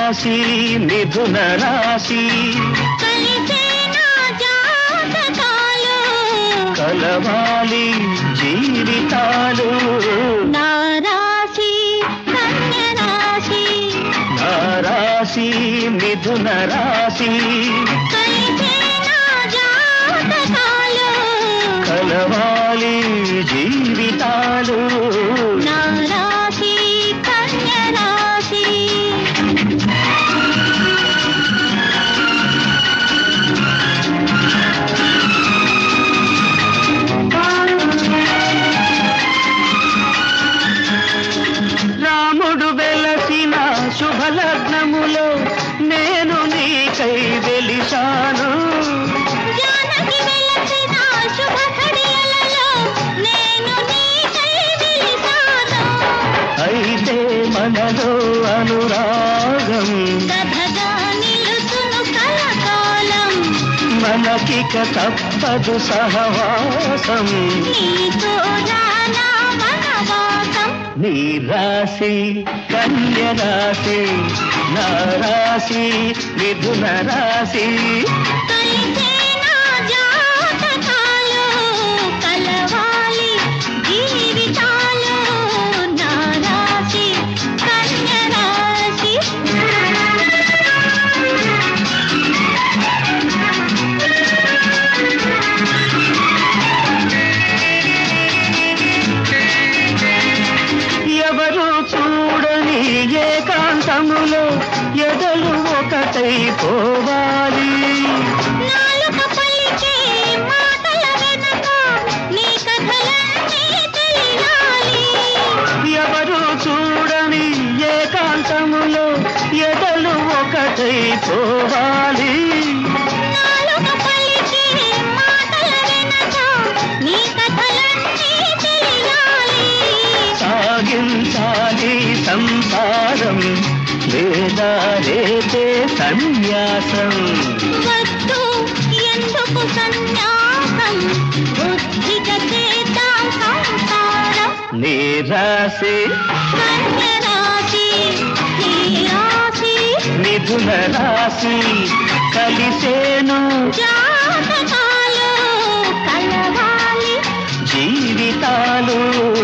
రాశి మిథున రాశి కలిసేనా జాతకాలు కలవాలి జీవితాలు నా రాశి కన్య రాశి నా రాశి మిథున రాశి కలిసేనా జాతకాలు కలవాలి జీవితాలు నా రాశి కన్య రాశి రాముడు వెలసిన శుభలగ్నములో నేను నీకై వెలిశాను జానకి వెలసిన శుభ ఘడియలలో నేను నీకై వెలిసాను అయితే మనలో అనురాగం కథగా నిలుచును కలకాలం మనకిక తప్పదు సహవాసం నీతో రానా వనవాసం నీ రాశి కన్య రాశి నా రాశి మిథున రాశి కలిసేనా జాతకాలు కలవాలి జీవితాలు నా రాశి కన్య రాశి ఎవరు చూడని ఏకాంతములో ఎదలు ఒకటై పోవాలి నాలుక పలికే మాటల వెనుక నీ కథలన్నీ తెలియాలి ఎవరు చూడని ఏకాంతములో ఎదలు ఒకటై పోవాలి నాలుక పలికే మాటల వెనుక నీ కథలన్నీ తెలియాలి సాగించాలి సంసారం లేదా రేపే సన్యాసం వద్దు ఎందుకు సన్యాసం బుద్ధిగా చేద్దాం సంసారం నీ రాశి కన్య రాశి నీ రాశి మిథున రాశి కలిసేను జాతకాలు కలవాలి జీవితాలు